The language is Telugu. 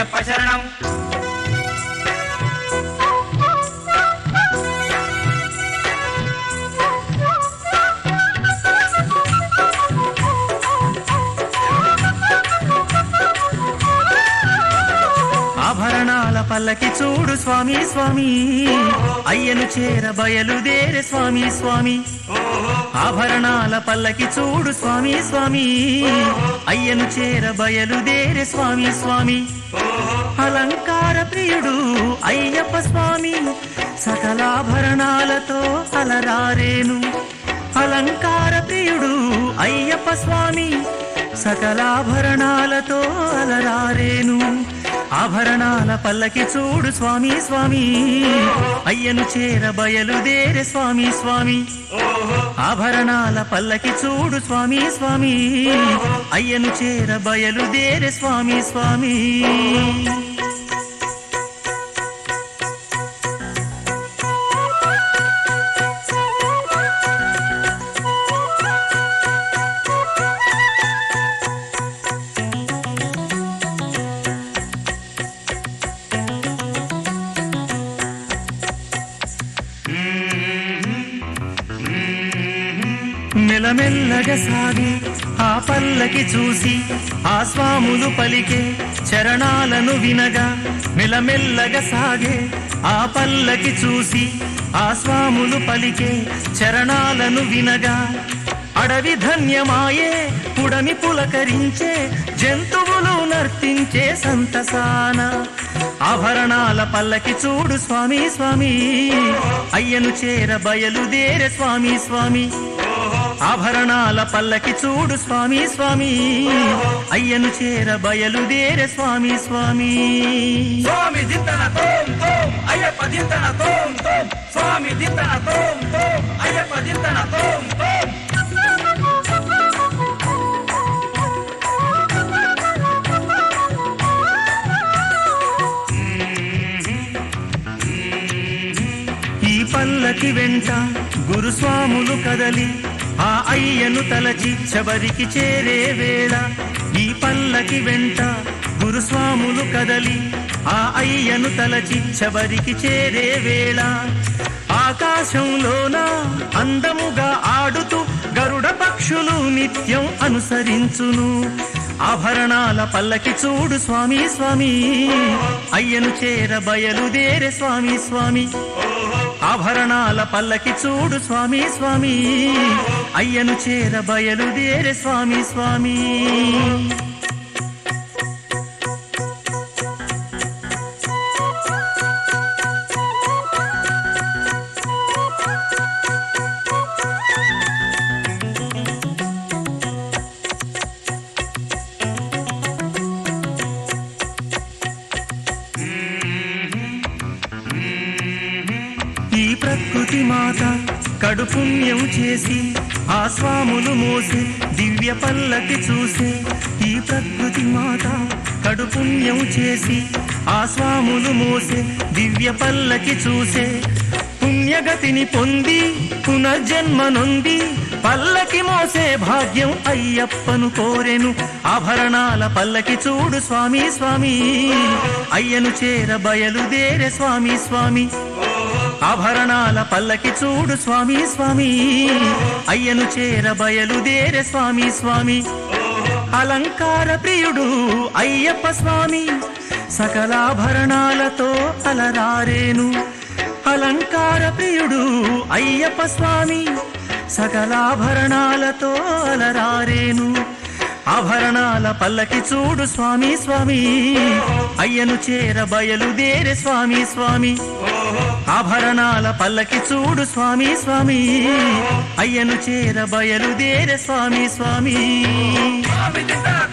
అయ్యప్ప శరణం ఆభరణాల పల్లకి చూడు స్వామి స్వామి అయ్యను చేర బయలుదేరే స్వామి స్వామి ఆభరణాల పల్లకి చూడు స్వామి స్వామి అయ్యను చేర బయలుదేరే స్వామి స్వామి అలంకార ప్రియుడు అయ్యప్ప స్వామి సకలాభరణాలతో అలరారేను అలంకార ప్రియుడు అయ్యప్ప స్వామి సకలాభరణాలతో అలరారేను ఆభరణాల పల్లకి చూడు స్వామి స్వామి అయ్యను చేర బయలుదేరే స్వామి స్వామి ఆభరణాల పల్లకి చూడు స్వామి స్వామి అయ్యను చేర బయలుదేరే స్వామి స్వామి మెల్లమెల్లగా సాగి ఆ పల్లకి చూసి ఆ స్వాములు పలికే చరణాలను వినగా మెల్లమెల్లగా సాగే ఆ పల్లకి చూసి ఆ స్వాములు పలికే చరణాలను వినగా అడవి ధన్యమాయే పుడమి పులకరించే జంతువులు నర్తించే సంతసాన ఆభరణాల పల్లకి చూడు స్వామి స్వామి అయ్యను చేర బయలుదేరే స్వామి స్వామి ఆభరణాల పల్లకి చూడు స్వామి స్వామి అయ్యను చేర బయలుదేరే స్వామి స్వామి స్వామి దిత్తన తోం తోం అయ్యప్ప దిత్తన తోం తోం స్వామి దిత్తన తోం తోం అయ్యప్ప దిత్తన తోం తోం ఈ పల్లకి వెంట గురుస్వాములు కదలి ఆ అయ్యను తలచి శబరికి చేరే వేళ ఈ పల్లకి వెంట గురుస్వాములు కదలి ఆ అయ్యను తలచి శబరికి చేరే వేళ ఆకాశంలోన అందముగా ఆడుతూ గరుడ పక్షులు నిత్యం అనుసరించును ఆభరణాల పల్లకి చూడు స్వామి స్వామి అయ్యను చేర బయలుదేరే స్వామి స్వామి ఆభరణాల పల్లకి చూడు స్వామి స్వామి అయ్యను చేర బయలుదేరే స్వామి స్వామి ఈ ప్రకృతి మాత కడు పుణ్యం చేసి ఆ స్వాములు మోసే దివ్య పల్లకి చూసే ఈ ప్రకృతి మాత కడు పుణ్యం చేసి ఆ స్వాములు మోసే దివ్య పల్లకి చూసే పుణ్యగతిని పొంది పునర్జన్మ నొంది పల్లకి మోసే భాగ్యం అయ్యప్పను కోరెను ఆభరణాల పల్లకి చూడు స్వామి స్వామి అయ్యను చేర బయలుదేరే స్వామి స్వామి ఆభరణాల పల్లకి చూడు స్వామి స్వామి అయ్యను చేర బయలుదేరే స్వామి స్వామి అలంకార ప్రియుడు అయ్యప్ప స్వామి సకలాభరణాలతో అలరారేను అలంకార ప్రియుడు అయ్యప్ప స్వామి సకలాభరణాలతో అలరారేను ఆభరణాల పల్లకి చూడు స్వామి స్వామి అయ్యను చేర బయలుదేరే స్వామి స్వామి ఆభరణాల పల్లకి చూడు స్వామి స్వామి అయ్యను చేర బయలుదేరే స్వామి స్వామి స్వామి దిత్తన